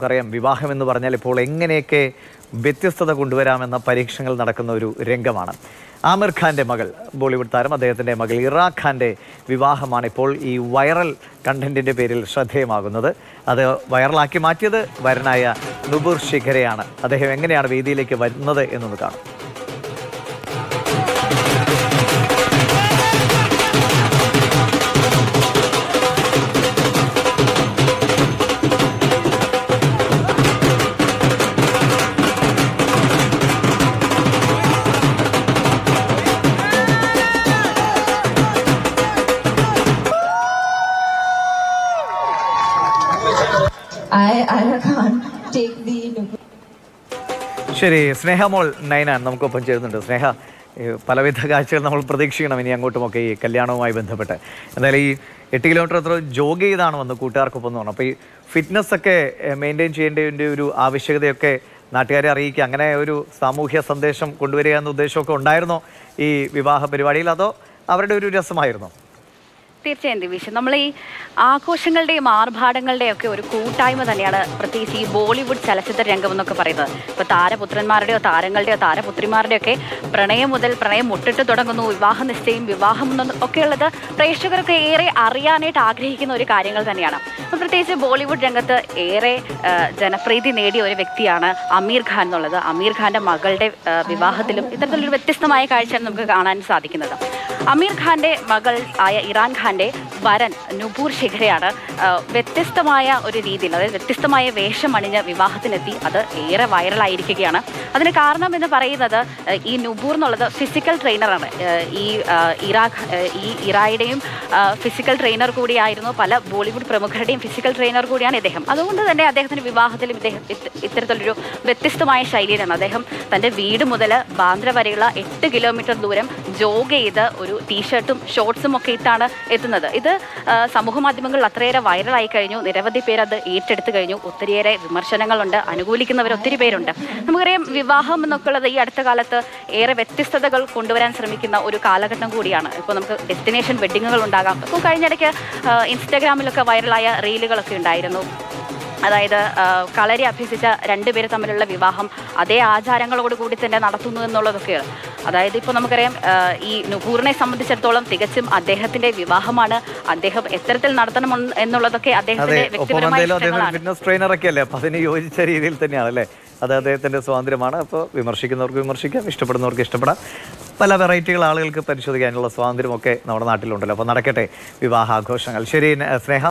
നമുക്കറിയാം വിവാഹം എന്ന് പറഞ്ഞാൽ ഇപ്പോൾ എങ്ങനെയൊക്കെ വ്യത്യസ്തത കൊണ്ടുവരാമെന്ന പരീക്ഷണങ്ങൾ നടക്കുന്ന ഒരു രംഗമാണ് ആമിർ ഖാന്റെ മകൾ ബോളിവുഡ് താരം അദ്ദേഹത്തിന്റെ മകൾ ഇറാ ഖാന്റെ വിവാഹമാണ് ഇപ്പോൾ ഈ വൈറൽ കണ്ടന്റിന്റെ പേരിൽ ശ്രദ്ധേയമാകുന്നത് അത് വൈറലാക്കി മാറ്റിയത് വരനായ നുബുർ ശിഖരയാണ് അദ്ദേഹം എങ്ങനെയാണ് വേദിയിലേക്ക് വരുന്നത് എന്നൊന്ന് കാണും I, I can't take the Nubu. ശരി സ്നേഹമോൾ നൈനാൻ നമുക്കൊപ്പം ചേരുന്നുണ്ട് സ്നേഹ ഈ പലവിധ കാഴ്ചകൾ നമ്മൾ പ്രതീക്ഷിക്കണം ഇനി അങ്ങോട്ടുമൊക്കെ ഈ കല്യാണവുമായി ബന്ധപ്പെട്ട് എന്തായാലും ഈ എട്ട് കിലോമീറ്റർ അത്ര ജോഗ് ചെയ്താണ് വന്ന് കൂട്ടുകാർക്കൊപ്പം എന്ന് പറഞ്ഞു അപ്പോൾ ഈ ഫിറ്റ്നസ് ഒക്കെ മെയിൻറ്റെയിൻ ചെയ്യേണ്ടതിൻ്റെ ഒരു ആവശ്യകതയൊക്കെ നാട്ടുകാരെ അറിയിക്കുക അങ്ങനെ ഒരു സാമൂഹ്യ സന്ദേശം കൊണ്ടുവരിക എന്ന ഉദ്ദേശമൊക്കെ ഉണ്ടായിരുന്നോ ഈ വിവാഹ പരിപാടിയിൽ അതോ അവരുടെ ഒരു രസമായിരുന്നോ തീർച്ചയായും ദിവിഷ് നമ്മൾ ഈ ആഘോഷങ്ങളുടെയും ആർഭാടങ്ങളുടെയും ഒക്കെ ഒരു കൂട്ടായ്മ തന്നെയാണ് പ്രത്യേകിച്ച് ഈ ബോളിവുഡ് ചലച്ചിത്ര രംഗം എന്നൊക്കെ പറയുന്നത് ഇപ്പോൾ താരപുത്രന്മാരുടെയോ താരങ്ങളുടെയോ താരപുത്രിമാരുടെയോ ഒക്കെ പ്രണയം മുതൽ പ്രണയം മുട്ടിട്ട് തുടങ്ങുന്നു വിവാഹ നിശ്ചയം വിവാഹം എന്ന് ഒക്കെ ഉള്ളത് പ്രേക്ഷകർക്ക് ഏറെ അറിയാനായിട്ട് ആഗ്രഹിക്കുന്ന ഒരു കാര്യങ്ങൾ തന്നെയാണ് അപ്പോൾ പ്രത്യേകിച്ച് ബോളിവുഡ് രംഗത്ത് ഏറെ ആ, ജനപ്രീതി നേടിയ ഒരു വ്യക്തിയാണ് അമീർ ഖാൻ എന്നുള്ളത് അമീർ ഖാന്റെ മകളുടെ ആ, വിവാഹത്തിലും ഇത്തരത്തിലൊരു വ്യത്യസ്തമായ കാഴ്ചയാണ് നമുക്ക് കാണാൻ സാധിക്കുന്നത് അമീർ ഖാന്റെ മകൾ ആയ ഇറാൻ ഖാന്റെ വരൻ നുപൂർ ശിഖരയാണ് ആ, വ്യത്യസ്തമായ ഒരു രീതിയിൽ അതായത് വ്യത്യസ്തമായ വേഷം അണിഞ്ഞ് വിവാഹത്തിനെത്തി അത് ഏറെ വൈറലായിരിക്കുകയാണ് അതിന് കാരണം എന്ന് പറയുന്നത് ആ, ഈ നുപൂർ എന്നുള്ളത് ഫിസിക്കൽ ട്രെയിനറാണ് ആ, ഈ ആ, ഇറാ ഖ- ആ, ഈ ഇറായുടെയും ഫിസിക്കൽ ട്രെയിനർ കൂടിയായിരുന്നു പല ബോളിവുഡ് പ്രമുഖരുടെയും ഫിസിക്കൽ ട്രെയിനർ കൂടിയാണ് ഇദ്ദേഹം അതുകൊണ്ട് തന്നെ അദ്ദേഹത്തിന്റെ വിവാഹത്തിലും ഇദ്ദേഹം ഇത് ഇത്തരത്തിലൊരു വ്യത്യസ്തമായ ശൈലിയിലാണ് അദ്ദേഹം തന്റെ വീട് മുതൽ ബാന്ദ്ര വരെയുള്ള എട്ട് കിലോമീറ്റർ ദൂരം ജോഗ് ചെയ്ത് ഒരു ടീഷർട്ടും ഷോർട്സും ഒക്കെ ഇട്ടാണ് എത്തുന്നത് ഇത് ആ, സമൂഹ മാധ്യമങ്ങളിൽ അത്രയേറെ വൈറലായി കഴിഞ്ഞു നിരവധി പേർ അത് ഏറ്റെടുത്തു കഴിഞ്ഞു ഒത്തിരിയേറെ വിമർശനങ്ങളുണ്ട് അനുകൂലിക്കുന്നവർ ഒത്തിരി പേരുണ്ട് നമുക്കറിയാം വിവാഹം എന്നൊക്കെ ഉള്ളത് ഈ അടുത്ത കാലത്ത് ഏറെ വ്യത്യസ്തതകൾ കൊണ്ടുവരാൻ ശ്രമിക്കുന്ന ഒരു കാലഘട്ടം കൂടിയാണ് ഇപ്പോൾ നമുക്ക് ഡെസ്റ്റിനേഷൻ വെഡ്ഡിങ്ങുകൾ ഉണ്ടാകാം ഇപ്പോൾ കഴിഞ്ഞിടയ്ക്ക് ആ, ഇൻസ്റ്റഗ്രാമിലൊക്കെ വൈറലായ റീലുകളൊക്കെ ഉണ്ടായിരുന്നു അതായത് ആ, കളരി അഭ്യസിച്ച രണ്ടുപേർ തമ്മിലുള്ള വിവാഹം അതേ ആചാരങ്ങളോട് കൂടി തന്നെ നടത്തുന്നു എന്നുള്ളതൊക്കെയാണ് അതായത് ഇപ്പോൾ നമുക്കറിയാം ആ, ഈ നുപൂറിനെ സംബന്ധിച്ചിടത്തോളം തികച്ചും അദ്ദേഹത്തിന്റെ വിവാഹമാണ് അദ്ദേഹം എത്തരത്തിൽ നടത്തണം എന്ന് എന്നുള്ളതൊക്കെ അതെ അദ്ദേഹത്തിന്റെ ഒപ്പം വ്യക്തിപരമായ എന്തായാലും അദ്ദേഹം ഇഷ്ടങ്ങളാണ് ഫിറ്റ്നസ് ട്രെയിനറൊക്കെ അല്ലേ അപ്പോൾ അതിന് യോജിച്ച രീതിയിൽ തന്നെയാണ് അല്ലേ അത് അദ്ദേഹത്തിന്റെ സ്വാതന്ത്ര്യമാണ് അപ്പോൾ വിമർശിക്കുന്നവർക്ക് വിമർശിക്കാം ഇഷ്ടപ്പെടുന്നവർക്ക് ഇഷ്ടപ്പെടാം പല വെറൈറ്റികൾ ആളുകൾക്ക് പരിശോധിക്കാനുള്ള സ്വാതന്ത്ര്യമൊക്കെ നമ്മുടെ നാട്ടിലുണ്ടല്ലോ അപ്പോൾ നടക്കട്ടെ വിവാഹാഘോഷങ്ങൾ ശരി ന- സ്നേഹ